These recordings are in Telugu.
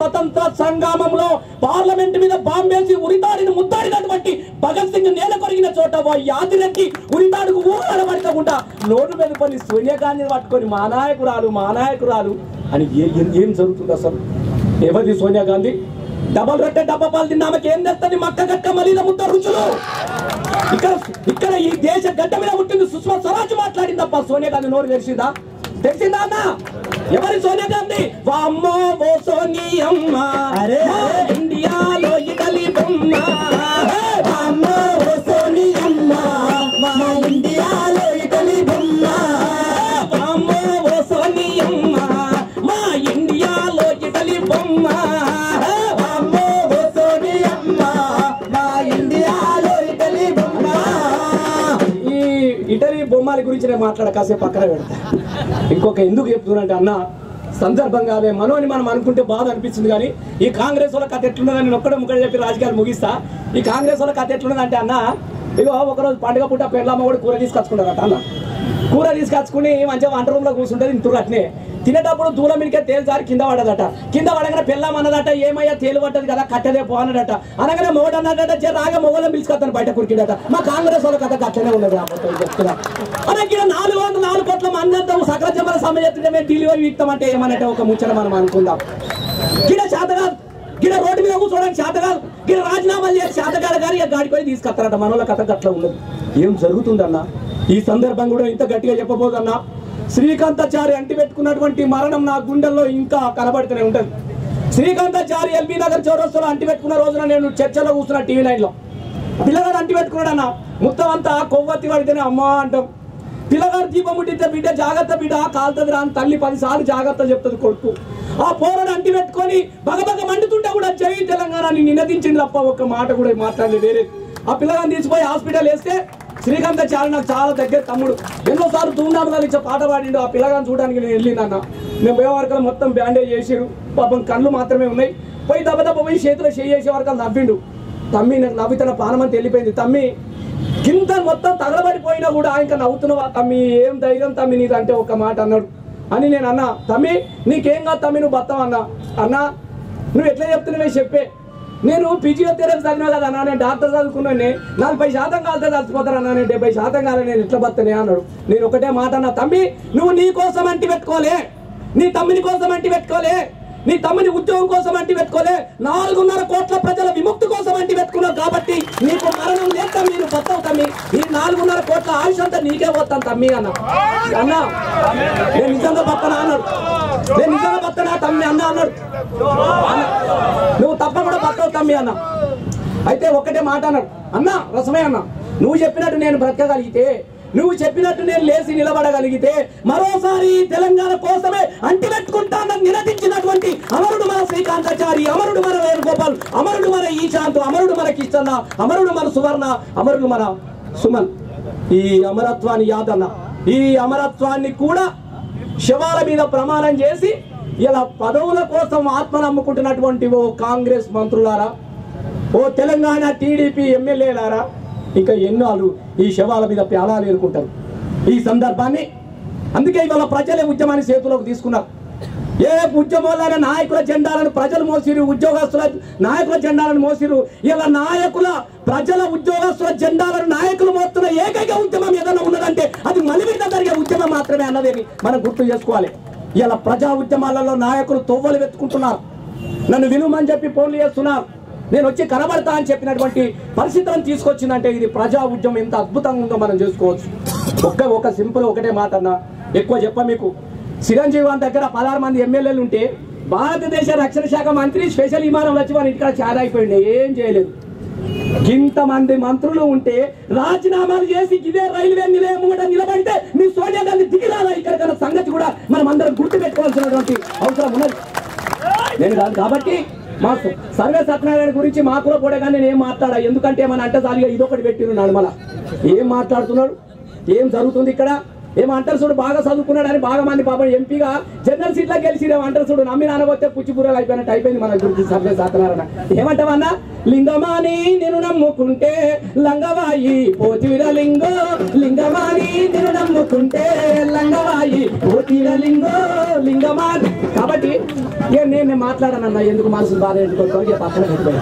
స్వతంత్ర సంగ్రామంలో పార్లమెంట్ మీద బాంబేసి ఉరితాడిని ముద్దాడినటువంటి భగత్ సింగ్ నేల కొరిగిన చోట ఓ యాదిరెడ్డి ఉరితాడుకు ఊరడబడకుండా నోటు మీద కొన్ని సోనియా గాంధీని పట్టుకొని మా నాయకురాలు మా నాయకురాలు అని ఏ- ఏం- ఏం జరుగుతుంది అసలు ఎవరిది సోనియా గాంధీ డబల్ రొట్టె డబ్బా పాలు తిన్నామకి ఏం తెస్తుంది మక్క గక్క మలీద ముద్ద రుచులు ఇక్కడ ఇక్కడ ఈ దేశ గడ్డ మీద పుట్టింది సుష్మా స్వరాజ్ మాట్లాడింది తప్ప సోనియా గాంధీ నోరు తెరిచిందా తెలిసిందా అన్న ఎవరి సోనియా గాంధీ వామ్మో ఓ సోనియమ్మ అరే, మా అరే. ఇండియాలో ఇటలీ బొమ్మ అమ్మో ఓ సోనియమ్మ, మా ఇండియాలో ఇటలీ బొమ్మ. వామ్మో ఓ సోనియమ్మ మా ఇండియాలో ఇటలీ బొమ్మ అమ్మో ఓ సోనియమ్మ, మా ఇండియాలో ఇటలీ బొమ్మ. ఈ ఇటలీ బొమ్మల గురించి నేను మాట్లాడ కాసేపు పక్కన పెడతా ఇంకొక ఎందుకు చెప్తున్నానంటే అన్న సందర్భం కాదే మనోని మనం అనుకుంటే బాధ అనిపిస్తుంది కానీ ఈ కాంగ్రెస్ వాళ్ళ కథ ఎట్లున్నదని నేను ఒక్కడే ముక్కడే చెప్పి రాజకీయాలు ముగిస్తా ఈ కాంగ్రెస్ వాళ్ళ కథ ఎట్లున్నదంటే అన్న ఇగో ఒకరోజు పండుగ పుట్ట పెళ్ళమ్మ కూడా కూర తీసుకొచ్చుకుంటారట అన్న కూర తీసుకొచ్చుకుని మంచిగా వంట రూమ్ లో కూర్చుంటది ఇంతురు అట్నే తినేటప్పుడు దూరం మీదకే తేలు జారి కింద పడదట కింద పడగానే పెళ్ళాం అన్నదట ఏమయ్యా తేలు పట్టదు కదా కట్టదే పో అన్నదట అనగానే మొగడు అన్నదట "చే, రాగా మొగలం పిలుచుకొస్తాను బయట కురికిడట మా కాంగ్రెస్ వాళ్ళ కథ అట్లనే ఉన్నది అబద్ధం చెప్తున్నా అనకి ఈడ నాలుగు వందల నాలుగు కోట్ల మంది అంతా సకల జమల సమయమే డెలివరీ వీక్తం అంటే ఏమన్నట్టే ఒక ముచ్చట మనం అనుకుందాం గిడ శాతగా గిడ రోడ్డు మీద కూర్చోడానికి శాతగాలు గిడ రాజీనామాలు చేసి శాతగాల గారి ఇక గాడికి పోయి తీసుకొస్తారట మనోళ్ళ కథ అట్లా ఉన్నది ఏం జరుగుతుందన్న ఈ సందర్భం కూడా ఇంత గట్టిగా చెప్పబోదన్నా శ్రీకాంతాచారి అంటి పెట్టుకున్నటువంటి మరణం నా గుండెల్లో ఇంకా కనబడుతూనే ఉంటది శ్రీకాంతాచారి ఎల్బీ నగర్ చౌరస్తులో అంటి పెట్టుకున్న రోజున నేను చర్చలో కూర్చున్నా టీవీ నైన్ లో పిల్లగాడు అంటి పెట్టుకున్నాడన్న మొత్తం అంతా కొవ్వొత్తి పడితేనే అమ్మా అంటాం పిల్లగాడు దీపం ముట్టితే బిడ్డ జాగ్రత్త బిడ్డ కాలుతుంది రాని తల్లి పదిసార్లు జాగ్రత్త చెప్తుంది కొడుకు ఆ పోరడు అంటి పెట్టుకొని బగబగ మండుతుంటే కూడా జై తెలంగాణ అని నినదించింది తప్ప ఒక్క మాట కూడా మాట్లాడలేదు వేరే ఆ పిల్లగాని తీసిపోయి హాస్పిటల్ వేస్తే శ్రీకాంత్ చారి నాకు చాలా దగ్గర తమ్ముడు ఎన్నోసార్లు ధూమ్ధాములు ఇచ్చే పాట పాడిండు ఆ పిల్లగాని చూడడానికి నేను వెళ్ళిందన్న నేను పోయే వరకు మొత్తం బ్యాండేజ్ చేసిరు పాపం కళ్ళు మాత్రమే ఉన్నాయి పోయి దెబ్బ దెబ్బ పోయి చేతిలో చేయి చేసే వరకు నవ్విండు తమ్మి నాకు నవ్వితన పానమంతా వెళ్ళిపోయింది తమ్మి కింద మొత్తం తగలబడిపోయినా కూడా ఇంకా నవ్వుతున్నావా తమ్మి ఏం ధైర్యం తమ్మి నీది అంటే ఒక మాట అన్నాడు అని నేను అన్నా తమ్మి నీకేం కాదు తమ్మి నువ్వు బతావు అన్నా అన్నా నువ్వు ఎట్లా చెప్తున్నావే చెప్పే నేను ఫిజియోథెరపీ చదివినా కదా అన్నా నేను డాక్టర్ చదువుకున్నాను నలభై శాతం కాలితే చచ్చిపోతాను అన్నా నేను డెబ్బై శాతం కాలే నేను ఎట్లా బతనే అన్నాడు నేను ఒకటే మాట అన్నా తమ్మి నువ్వు నీ కోసం అంటి పెట్టుకోలే నీ తమ్మిని కోసం అంటి పెట్టుకోలే నీ తమ్ముని ఉద్యోగం కోసం అంటి పెట్టుకోలే నాలుగున్నర కోట్ల ప్రజల విముక్తి కోసం అంటి పెట్టుకున్నావు కాబట్టి నీకు మరణం లేక మీరు బతావు తమ్మి ఈ నాలుగున్నర కోట్ల ఆయుష్ అంతా నీకే పోతాను తమ్మి అన్న అన్న నేను నిజంగా బతనా అన్నాడు నేను నిజంగా బతనా తమ్మి అన్న అన్నాడు అన్న, నువ్వు తప్పకుండా బతావు తమ్మి అన్న అయితే ఒక్కటే మాట అన్నాడు అన్న రసమే అన్న నువ్వు చెప్పినట్టు నేను బ్రతకగలిగితే నువ్వు చెప్పినట్టు నేను లేచి నిలబడగలిగితే మరోసారి ఈ తెలంగాణ కోసమే అంటిపెట్టుకుంటానని నిలదించినటువంటి అమరుడు మన శ్రీకాంతాచారి అమరుడు మన వేణుగోపాల్ అమరుడు మన ఈశాంత్ అమరుడు మన కిష్టన్న అమరుడు మన సువర్ణ అమరుడు మన సుమన్ ఈ అమరత్వాన్ని యాదన్న ఈ అమరత్వాన్ని కూడా శవాల మీద ప్రమాణం చేసి ఇలా పదవుల కోసం ఆత్మను అమ్ముకుంటున్నటువంటి ఓ కాంగ్రెస్ మంత్రులారా ఓ తెలంగాణ టీడీపీ ఎమ్మెల్యేలారా ఇంకా ఎన్నోలు ఈ శవాల మీద ప్యాలాలు ఎదుర్కొంటారు ఈ సందర్భాన్ని అందుకే ఇవాళ ప్రజలే ఉద్యమాన్ని చేతిలోకి తీసుకున్నారు ఏ ఉద్యమాలైన నాయకుల జెండాలను ప్రజలు మోసిరు ఉద్యోగస్తుల నాయకుల జెండాలను మోసిరు ఇలా నాయకుల ప్రజల ఉద్యోగస్తుల జెండాలను నాయకులు మోస్తున్న ఏకైక ఉద్యమం ఏదైనా ఉన్నదంటే అది మలివిడిగా జరిగే ఉద్యమం మాత్రమే అన్నదేని మనం గుర్తు చేసుకోవాలి ఇలా ప్రజా ఉద్యమాలలో నాయకులు తొవ్వలు వెతుకుంటున్నారు నన్ను వినుమని చెప్పి ఫోన్లు చేస్తున్నారు నేను వచ్చి కనబడతా అని చెప్పినటువంటి పరిస్థితులను తీసుకొచ్చిందంటే ఇది ప్రజా ఉద్యమం ఎంత అద్భుతంగా ఉందో మనం చేసుకోవచ్చు ఒక్క ఒక సింపుల్ ఒకటే మాట అన్న ఎక్కువ చెప్ప మీకు చిరంజీవి వారి దగ్గర పదహారు మంది ఎమ్మెల్యేలు ఉంటే భారతదేశ రక్షణ శాఖ మంత్రి స్పెషల్ విమానం వచ్చి వారి ఇక్కడ చాలా అయిపోయింది ఏం చేయలేదు ఇంతమంది మంత్రులు ఉంటే రాజీనామాలు చేసి ఇదే రైల్వే నిలయం ముంగట నిలబడితే మీ సోనియా గాంధీ దిగిరాలా ఇక్కడికన్నా సంగతి కూడా మనం అందరం గుర్తు పెట్టుకోవాల్సినటువంటి అవసరం ఉన్నది నేను కాదు కాబట్టి మా స- సర్వే సత్యనారాయణ గురించి మా కూడా కూడా కానీ నేను ఏం మాట్లాడా ఎందుకంటే మన అంటే సారిగా ఇదొకటి పెట్టినాడు మళ్ళా ఏం మాట్లాడుతున్నాడు ఏం జరుగుతుంది ఇక్కడ ఏమో అంటారు చూడు బాగా చదువుకున్నాడని బాగా మంది పాపం ఎంపీగా జనరల్ సీట్లో గెలిచి అంటారు చూడు నమ్మి నానబోతే పుచ్చిపూరలు అయిపోయినట్టు అయిపోయింది మన గురించి సర్వే సాతనారాయణ ఏమంటావన్నా లింగమాని నేను నమ్ముకుంటే లంగవాయి పోతివిర లింగో లింగమాని నేను నమ్ముకుంటే లంగవాయి పోతివిర లింగో లింగమాని కాబట్టి ఇక నేను నేను మాట్లాడనన్నా ఎందుకు మనసు బాధ ఎందుకు ఇక పక్కన పెట్టుకోండి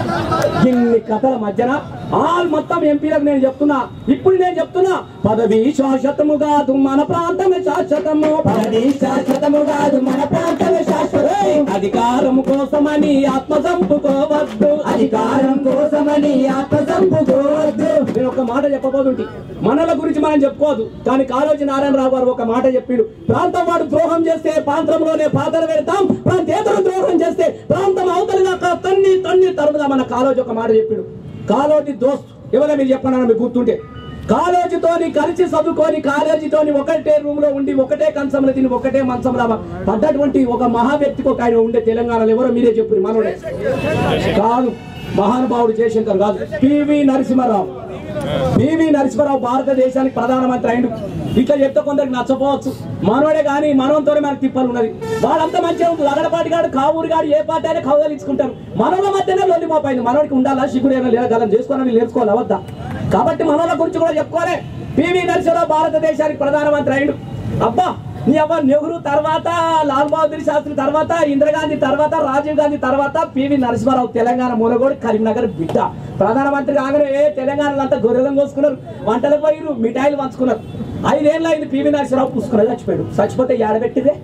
ఇన్ని కథల మధ్యన ఆల్ మొత్తం ఎంపీలకు నేను చెప్తున్నా ఇప్పుడు నేను చెప్తున్నా పదవి శాశ్వతము కాదు మన ప్రాంతమే శాశ్వతము పదవి శాశ్వతము కాదు మన ప్రాంతమే శాశ్వతం అధికారము కోసమని ఆత్మ చంపుకోవద్దు అధికారం కోసమని ఆత్మ చంపుకోవద్దు నేను ఒక మాట చెప్పబోతుంటి మనల గురించి మనం చెప్పుకోదు కానీ కాళోజీ నారాయణరావు గారు ఒక మాట చెప్పిండు ప్రాంతం వాడు ద్రోహం చేస్తే ప్రాంతంలోనే పాతర పెడతాం ప్రాంతేతరు ద్రోహం చేస్తే ప్రాంతం అవతలి దాకా తన్ని తన్ని తరుముదా మన కాళోజీ ఒక మాట చెప్పిండు కాళోజీ దోస్త్ ఎవరో మీరు చెప్పండి మీకు గుర్తుంటే కాలేజీతోని కలిసి చదువుకొని కాలేజీతోని ఒకటే రూమ్ లో ఉండి ఒకటే కంచంలో తిని ఒకటే మంచంలో పడ్డటువంటి ఒక మహా వ్యక్తికి ఒక ఆయన ఉండే తెలంగాణలో ఎవరో మీరే చెప్పారు మనోడే కాదు మహానుభావుడు జయశంకర్ కాదు పివి నరసింహారావు పివి నరసింహారావు భారతదేశానికి ప్రధానమంత్రి అయిండు ఇట్లా చెప్తే కొందరికి నచ్చపోవచ్చు మనోడే కానీ మనవంతోనే మనకి తిప్పలు ఉన్నది వాళ్ళంతా మంచిగా ఉంటుంది అగడపాటి గాడు కావూరు గాడు ఏ పార్టీ అయినా కౌదలు ఇచ్చుకుంటారు మనోళ్ళ మధ్యనే లొల్లి మోపైంది మనోడికి ఉండాలా సిగ్గుడైనా లేదా గలం చేసుకోవాలని నేర్చుకోవాలి అవద్దా కాబట్టి మనోళ్ళ గురించి కూడా చెప్పుకోవాలి పివి నరసింహారావు భారతదేశానికి ప్రధానమంత్రి అయిండు అబ్బా నీ అవ్వ నెహ్రూ తర్వాత లాల్ బహదూర్ శాస్త్రి తర్వాత ఇందిరాగాంధీ తర్వాత రాజీవ్ గాంధీ తర్వాత పివి నరసింహారావు తెలంగాణ మూలగోడు కరీంనగర్ బిడ్డ ప్రధానమంత్రి కాగానే ఏ తెలంగాణలో అంతా గొర్రెలను కోసుకున్నారు వంటలు పోయిరు మిఠాయిలు పంచుకున్నారు ఐదేళ్ళు అయింది పివి నరసింహారావు పుసుకున్నారు చచ్చిపోయాడు చచ్చిపోతే ఏడబెట్టిదే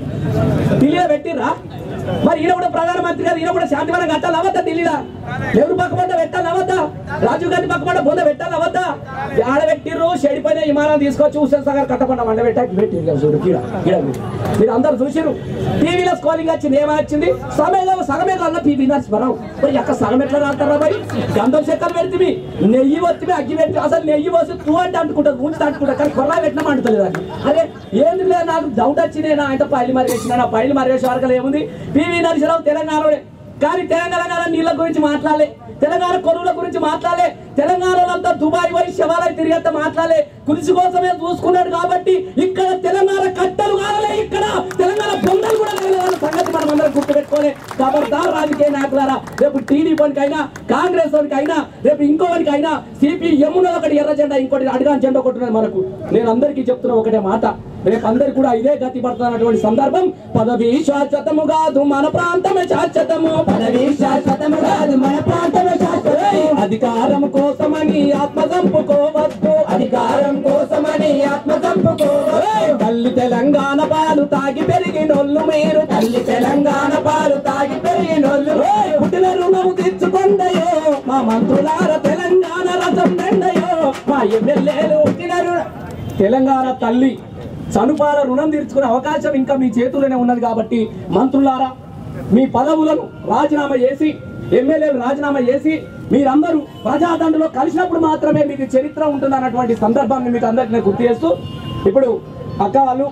ఢిల్లీలో పెట్టిర్రా మరి ఈయన కూడా ప్రధానమంత్రి గారు ఈయన కూడా శాంతివనం కట్టాలి అవద్దా ఢిల్లీలో ఎవరు పక్కపడ్డ పెట్టాలి అవద్దా రాజీవ్ గాంధీ పక్కపడ్డ బొంద పెట్టాలి అవద్దా ఆడ పెట్టిర్రు చెడిపోయిన విమానం తీసుకొచ్చి హుసేన్ సాగర్ కట్టపడ్డ వంట పెట్టాక పెట్టిర్రు చూడు గీడ గీడ మీరు. మీరు అందరు చూసిరు టీవీలో స్కోలింగ్ వచ్చింది ఏమని వచ్చింది సమయంలో సగమే కాదు పీవీ నరసింహారావు మరి ఎక్క సగం ఎట్లా రాస్తారా మరి గంధం చెక్కలు పెడితే నెయ్యి వచ్చి అగ్గి పెట్టి అసలు నెయ్యి పోసి తూ అంటే అంటుకుంటుంది ఉంచి అంటుకుంటా కానీ కొర్రా పెట్టినా అంటుతలేదు అది అరే ఏంది లేదు నాకు డౌట్ వచ్చి నేను ఆయన పైలు మరిగేసిన నా పైలు మరిగేసే వరకు ఏముంది పివి నరసింహరావు తెలంగాణలోనే కానీ తెలంగాణ నీళ్ళ గురించి మాట్లాడలే తెలంగాణ కొరువుల గురించి మాట్లాడలే తెలంగాణలో అంతా దుబాయ్ పోయి శివాలయ తిరిగేంత మాట్లాడలే కురిసి కోసమే చూసుకున్నాడు కాబట్టి ఇక్కడ తెలంగాణ కట్టలు కాలలే ఇక్కడ తెలంగాణ బొమ్మలు కూడా లేదన్న సంగతి మనం అందరం గుర్తుపెట్టుకోలే ఖబర్దార్ రాజకీయ నాయకులారా రేపు టీడీపీకి అయినా కాంగ్రెస్ వానికి అయినా రేపు ఇంకోనికి అయినా సిపిఎం ఒకటి ఎర్ర జెండా ఇంకోటి అడిగాని జెండా కొట్టున్నది మనకు నేను అందరికీ చెప్తున్నా ఒకటే మాట రేపు అందరు కూడా ఇదే గతి పడుతున్నటువంటి సందర్భం పదవి శాశ్వతము కాదు మన ప్రాంతమే శాశ్వతము పదవి శాశ్వతము కాదు మన ప్రాంతమే శాశ్వతం అధికారం కోసమని ఆత్మ చంపుకోవద్దు అధికారం కోసమని ఆత్మ చంపుకోవద్దు తల్లి తెలంగాణ పాలు తాగి పెరిగినోళ్ళు మీరు తల్లి తెలంగాణ పాలు తాగి పెరిగినోళ్ళు పుట్టిన రుణము తెచ్చుకొండయో మా మంత్రులార తెలంగాణ రసం దండయో మా ఎమ్మెల్యేలు పుట్టిన రుణ- తెలంగాణ తల్లి చనుపాల రుణం తీర్చుకునే అవకాశం ఇంకా మీ చేతుల్లోనే ఉన్నది కాబట్టి మంత్రులారా మీ పదవులను రాజీనామా చేసి ఎమ్మెల్యేలు రాజీనామా చేసి మీరందరూ ప్రజాదండలో కలిసినప్పుడు మాత్రమే మీకు చరిత్ర ఉంటుంది అన్నటువంటి సందర్భాన్ని మీకు అందరికీ నేను గుర్తు చేస్తూ ఇప్పుడు అక్క వాళ్ళు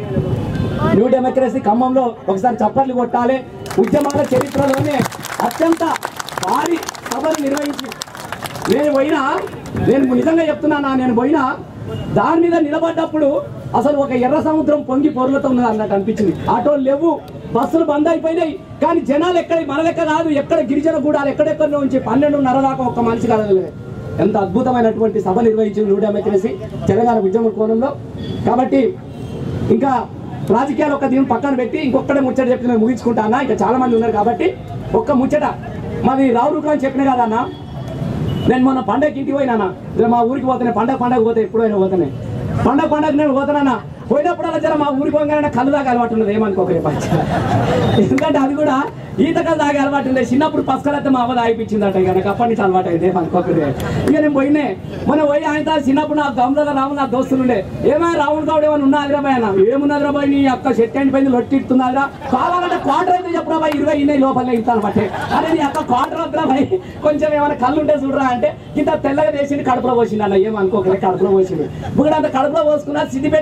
న్యూ డెమోక్రసీ ఖమ్మంలో ఒకసారి చప్పట్లు కొట్టాలి ఉద్యమాల చరిత్రలోనే అత్యంత భారీ సభలు నిర్వహించి నేను పోయినా నేను నిజంగా చెప్తున్నానా నేను పోయినా దాని మీద నిలబడ్డప్పుడు అసలు ఒక ఎర్ర సముద్రం పొంగి పొరలతో ఉన్నది అన్నట్టు అనిపించింది ఆటోలు లేవు బస్సులు బంద్ అయిపోయినాయి కానీ జనాలు ఎక్కడ మన లెక్క కాదు ఎక్కడ గిరిజన గూడాలు ఎక్కడెక్కడ నుంచి పన్నెండున్నర దాకా ఒక్క మనిషి కదలలేదు ఎంత అద్భుతమైనటువంటి సభ నిర్వహించింది న్యూ డెమోక్రసీ తెలంగాణ ఉద్యమ కోణంలో కాబట్టి ఇంకా రాజకీయాలు ఒక దీని పక్కన పెట్టి ఇంకొక్కడే ముచ్చట చెప్పి నేను ముగించుకుంటానా ఇంకా చాలా మంది ఉన్నారు కాబట్టి ఒక్క ముచ్చట మాది రావురుకు అని చెప్పిన కదా అన్న నేను మొన్న పండగకి ఇంటికి పోయినా మా ఊరికి పోతానే పండగ పండగ పోతే ఎప్పుడైనా పోతానే పండగ పండగ నేను పోతానన్నా పోయినప్పుడు అలా జర మా ఊరికి పోగానే కళ్ళు దాకా అలవాటు ఉన్నది ఏమనుకోకరే పంచ ఎందుకంటే అది కూడా ఈత కళ్ళు తాగే అలవాటు ఉంది చిన్నప్పుడు పసకలైతే మా అవ్వ తాగిపించిందట ఇక నాకు అప్పటి నుంచి అలవాటు అయింది ఏమనుకోకరే ఇక నేను పోయినే మొన్న పోయి ఆయన చిన్నప్పుడు నా గమల రావు నా దోస్తులు ఉండే ఏమైనా రావుడు కావుడు ఏమైనా ఉన్నది రాబాయ్ అన్న ఏమున్నది రాబాయ్ నీ అక్క చెట్టు ఎండిపోయింది లొట్టిస్తున్నదిరా కావాలంటే క్వార్టర్ అయితే చెప్పురా బాయ్ ఇరవై ఇన్ని లోపల ఇస్తాను బట్టే అరే నీ అక్క క్వార్టర్ వద్దురా బాయ్ కొంచెం ఏమైనా కళ్ళు ఉంటే చూడరా అంటే ఇంత తెల్లగా వేసింది కడుపులో పోసింది అన్న ఏమనుకోకలే కడుపులో పోసింది ఇప్పుడు అంత కడుపులో పోసుకున్నా సిద్దిపేట ఎక్క ఆయన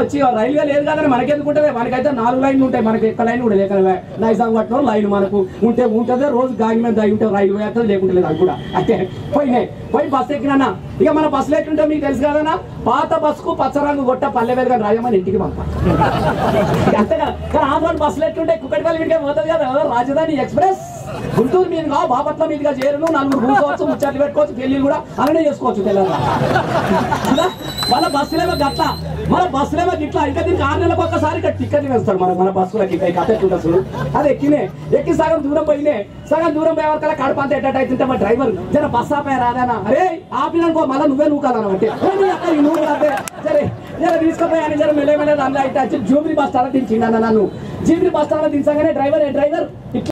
వచ్చి రైల్వే లేదు కదా మనకెందుకు ఉంటుంది మనకైతే నాలుగు లైన్లు ఉంటాయి మనకి ఎక్క లైన్ కూడా లేక నైజాం పట్టణం లైన్ మనకు ఉంటే ఉంటుంది రోజు గాలి మీద దాగి ఉంటే రైలు వేస్తుంది లేకుంటే లేదు అది కూడా అయితే పోయినాయి పోయి బస్సు ఎక్కినా ఇక మన బస్సులు ఎట్లుంటే మీకు తెలుసు కదనా పాత బస్సుకు పచ్చ రంగు కొట్ట పల్లె వెలుగా రాయమని ఇంటికి పంప అంతే కదా కానీ ఆంధ్ర బస్సులు ఎట్లుంటే కుక్కటిపల్లి మీదకే పోతుంది కదా రాజధాని ఎక్స్ప్రెస్ గుంటూరు మీదుగా బాపట్ల మీదుగా చేరును నలుగురు కూర్చోవచ్చు ముచ్చట్లు పెట్టుకోవచ్చు పెళ్లిళ్ళు కూడా అలానే చేసుకోవచ్చు తెలంగాణ మన బస్సులేమో గట్ల మన బస్సులేమో గిట్ల ఇంకా దీనికి ఆరు నెలలకు ఒక్కసారి ఇక్కడ టికెట్ వేస్తాడు మన మన బస్సులకి ఇక కథ ఎట్లుంటుంది చూడు అది ఎక్కినే ఎక్కి సగం దూరం పోయినే సగం దూరం పోయే వరకు కడప అంతా ఎట్ట అవుతుంటే మా డ్రైవర్ జర బస్ ఆపే రాదానా అరే ఆపిననుకో మళ్ళీ నువ్వే నూకాలన్నమాట నువ్వు కూడా అదే సరే జర తీసుకుపోయాను జర మెల్లే మెల్లే దానిలో అయితే వచ్చి జూబ్లీ బస్ స్టాండ్ దించిండు అన్న నన్ను జూబ్లీ బస్ స్టాండ్ దించగానే డ్రైవర్ ఏ డ్రైవర్ ఇట్లా